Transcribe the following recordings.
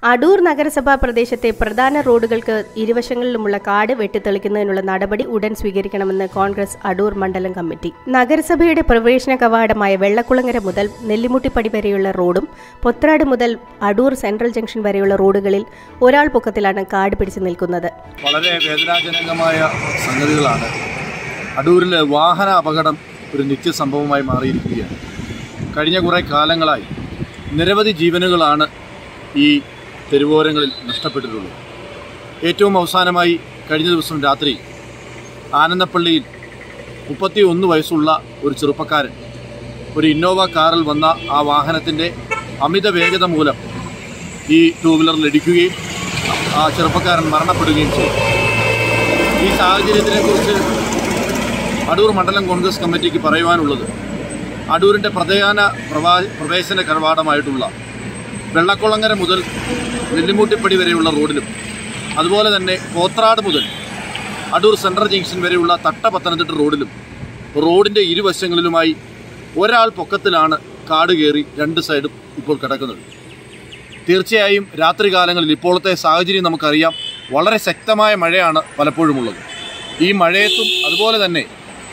അടൂർ നഗരസഭാ പ്രദേശത്തെ പ്രധാന റോഡുകൾക്ക് ഇരുവശങ്ങളിലുമുള്ള കാട് വെട്ടിത്തെളിക്കുന്നതിനുള്ള നടപടി ഉടൻ സ്വീകരിക്കണമെന്ന് കോൺഗ്രസ് അടൂർ മണ്ഡലം കമ്മിറ്റി നഗരസഭയുടെ പ്രവേശന കവാടമായ വെള്ളക്കുളങ്ങര മുതൽ നെല്ലിമുട്ടിപ്പടി വരെയുള്ള റോഡും പൊത്രാട് മുതൽ അടൂർ സെൻട്രൽ ജംഗ്ഷൻ വരെയുള്ള റോഡുകളിൽ ഒരാൾ പൊക്കത്തിലാണ് കാട് പിടിച്ചു നിൽക്കുന്നത് വളരെ വേദനാജനകമായ സംഗതികളാണ് അടൂരിൽ വാഹന അപകടം ഒരു നിത്യസംഭവമായി മാറിയിരിക്കുകയാണ് കഴിഞ്ഞ കുറേ കാലങ്ങളായി നിരവധി ജീവനുകളാണ് ഈ തെരുവോരങ്ങളിൽ നഷ്ടപ്പെട്ടിട്ടുള്ളത് ഏറ്റവും അവസാനമായി കഴിഞ്ഞ ദിവസം രാത്രി ആനന്ദപ്പള്ളിയിൽ മുപ്പത്തി ഒന്ന് വയസ്സുള്ള ഒരു ചെറുപ്പക്കാരൻ ഒരു ഇന്നോവ കാറിൽ വന്ന ആ വാഹനത്തിൻ്റെ അമിത വേഗത മൂലം ഈ ടൂ വീലറിൽ ഇടിക്കുകയും ആ ചെറുപ്പക്കാരൻ മരണപ്പെടുകയും ചെയ്തു ഈ സാഹചര്യത്തിനെക്കുറിച്ച് അടൂർ മണ്ഡലം കോൺഗ്രസ് കമ്മിറ്റിക്ക് പറയുവാനുള്ളത് അടൂരിൻ്റെ പ്രധാന പ്രവാ പ്രവേശന കവാടമായിട്ടുള്ള വെള്ളക്കുളങ്ങര മുതൽ നെല്ലിമൂട്ടിപ്പടി വരെയുള്ള റോഡിലും അതുപോലെ തന്നെ പോത്രാട് മുതൽ അടൂർ സെൻട്രൽ ജംഗ്ഷൻ വരെയുള്ള തട്ട പത്തനംതിട്ട റോഡിലും റോഡിൻ്റെ ഇരുവശങ്ങളിലുമായി ഒരാൾ പൊക്കത്തിലാണ് കാട് കയറി രണ്ട് സൈഡും ഇപ്പോൾ കിടക്കുന്നത് തീർച്ചയായും രാത്രികാലങ്ങളിൽ ഇപ്പോഴത്തെ സാഹചര്യം നമുക്കറിയാം വളരെ ശക്തമായ മഴയാണ് പലപ്പോഴും ഉള്ളത് ഈ മഴയത്തും അതുപോലെ തന്നെ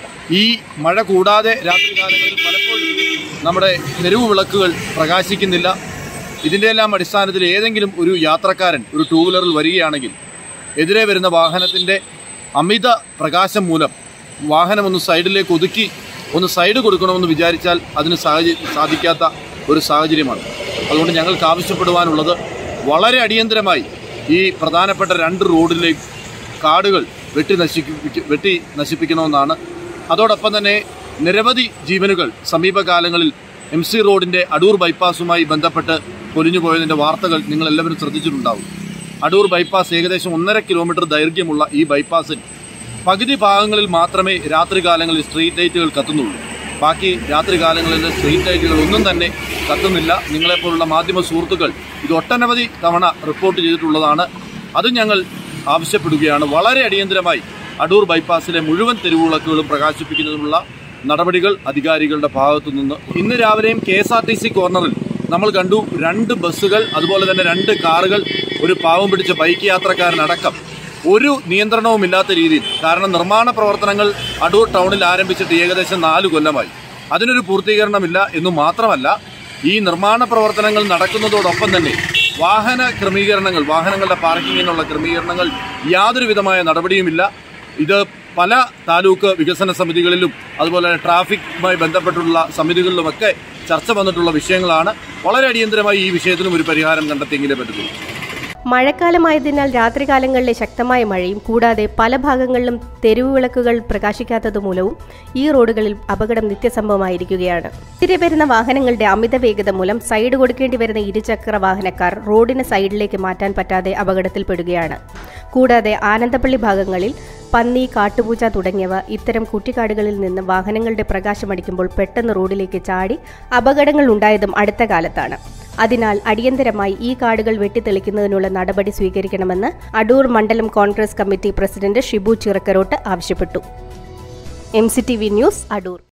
ഈ മഴ കൂടാതെ രാത്രികാലങ്ങളിൽ പലപ്പോഴും നമ്മുടെ തെരുവ് വിളക്കുകൾ പ്രകാശിക്കുന്നില്ല ഇതിൻ്റെ എല്ലാം അടിസ്ഥാനത്തിൽ ഏതെങ്കിലും ഒരു യാത്രക്കാരൻ ഒരു ടൂ വീലറിൽ വരികയാണെങ്കിൽ എതിരെ വരുന്ന വാഹനത്തിൻ്റെ അമിത പ്രകാശം മൂലം വാഹനം ഒന്ന് സൈഡിലേക്ക് ഒതുക്കി ഒന്ന് സൈഡ് കൊടുക്കണമെന്ന് വിചാരിച്ചാൽ അതിന് സാഹചര്യം സാധിക്കാത്ത ഒരു സാഹചര്യമാണ് അതുകൊണ്ട് ഞങ്ങൾക്ക് ആവശ്യപ്പെടുവാനുള്ളത് വളരെ അടിയന്തരമായി ഈ പ്രധാനപ്പെട്ട രണ്ട് റോഡിലേക്ക് കാടുകൾ വെട്ടി നശിപ്പിക്ക വെട്ടി നശിപ്പിക്കണമെന്നാണ് അതോടൊപ്പം തന്നെ നിരവധി ജീവനുകൾ സമീപകാലങ്ങളിൽ എം സി റോഡിൻ്റെ അടൂർ ബൈപ്പാസുമായി ബന്ധപ്പെട്ട് പൊലിഞ്ഞു പോയതിൻ്റെ വാർത്തകൾ നിങ്ങൾ എല്ലാവരും ശ്രദ്ധിച്ചിട്ടുണ്ടാവും അടൂർ ബൈപ്പാസ് ഏകദേശം ഒന്നര കിലോമീറ്റർ ദൈർഘ്യമുള്ള ഈ ബൈപ്പാസിൽ പകുതി ഭാഗങ്ങളിൽ മാത്രമേ രാത്രികാലങ്ങളിൽ സ്ട്രീറ്റ് ലൈറ്റുകൾ കത്തുന്നുള്ളൂ ബാക്കി രാത്രികാലങ്ങളിൽ സ്ട്രീറ്റ് ലൈറ്റുകൾ ഒന്നും തന്നെ കത്തുന്നില്ല നിങ്ങളെപ്പോലുള്ള മാധ്യമ സുഹൃത്തുക്കൾ ഇത് ഒട്ടനവധി തവണ റിപ്പോർട്ട് ചെയ്തിട്ടുള്ളതാണ് അത് ഞങ്ങൾ ആവശ്യപ്പെടുകയാണ് വളരെ അടിയന്തരമായി അടൂർ ബൈപ്പാസിലെ മുഴുവൻ തെരുവുവിളക്കുകളും പ്രകാശിപ്പിക്കുന്നതിനുള്ള നടപടികൾ അധികാരികളുടെ ഭാഗത്തു നിന്ന് ഇന്ന് രാവിലെയും K S R T C കോർണറിൽ നമ്മൾ കണ്ടു രണ്ട് ബസ്സുകൾ അതുപോലെ തന്നെ രണ്ട് കാറുകൾ ഒരു പാവം പിടിച്ച ബൈക്ക് യാത്രക്കാരനടക്കം ഒരു നിയന്ത്രണവുമില്ലാത്ത രീതിയിൽ കാരണം നിർമ്മാണ പ്രവർത്തനങ്ങൾ അടൂർ ടൗണിൽ ആരംഭിച്ചിട്ട് ഏകദേശം നാല് കൊല്ലമായി അതിനൊരു പൂർത്തീകരണമില്ല എന്നു മാത്രമല്ല ഈ നിർമ്മാണ പ്രവർത്തനങ്ങൾ നടക്കുന്നതോടൊപ്പം തന്നെ വാഹന ക്രമീകരണങ്ങൾ വാഹനങ്ങളുടെ പാർക്കിങ്ങിനുള്ള ക്രമീകരണങ്ങൾ യാതൊരു വിധമായ നടപടിയുമില്ല ഇത് പല താലൂക്ക് വികസന സമിതികളിലും അതുപോലെ ട്രാഫിക്കുമായി ബന്ധപ്പെട്ടുള്ള സമിതികളിലുമൊക്കെ ചർച്ച വന്നിട്ടുള്ള വിഷയങ്ങളാണ് വളരെ അടിയന്തരമായി ഈ വിഷയത്തിനും ഒരു പരിഹാരം കണ്ടെത്തിയെങ്കിലേ പറ്റത്തുള്ളൂ മഴക്കാലമായതിനാൽ രാത്രികാലങ്ങളിലെ ശക്തമായ മഴയും കൂടാതെ പല ഭാഗങ്ങളിലും തെരുവ് വിളക്കുകൾ പ്രകാശിക്കാത്തത് മൂലവും ഈ റോഡുകളിൽ അപകടം നിത്യസംഭവമായിരിക്കുകയാണ് എതിരെ വരുന്ന വാഹനങ്ങളുടെ അമിത വേഗത മൂലം സൈഡ് കൊടുക്കേണ്ടി വരുന്ന ഇരുചക്ര വാഹനക്കാർ റോഡിന് സൈഡിലേക്ക് മാറ്റാൻ പറ്റാതെ അപകടത്തിൽപ്പെടുകയാണ് കൂടാതെ ആനന്ദപ്പള്ളി ഭാഗങ്ങളിൽ പന്നി കാട്ടുപൂച്ച തുടങ്ങിയവ ഇത്തരം കുറ്റിക്കാടുകളിൽ നിന്ന് വാഹനങ്ങളുടെ പ്രകാശമടിക്കുമ്പോൾ പെട്ടെന്ന് റോഡിലേക്ക് ചാടി അപകടങ്ങൾ ഉണ്ടായതും അടുത്ത കാലത്താണ് അതിനാൽ അടിയന്തരമായി ഈ കാടുകൾ വെട്ടിത്തെളിക്കുന്നതിനുള്ള നടപടി സ്വീകരിക്കണമെന്ന് അടൂർ മണ്ഡലം കോൺഗ്രസ് കമ്മിറ്റി പ്രസിഡന്റ് ഷിബു ചിറക്കരോട്ട് ആവശ്യപ്പെട്ടു M C T V news Adoor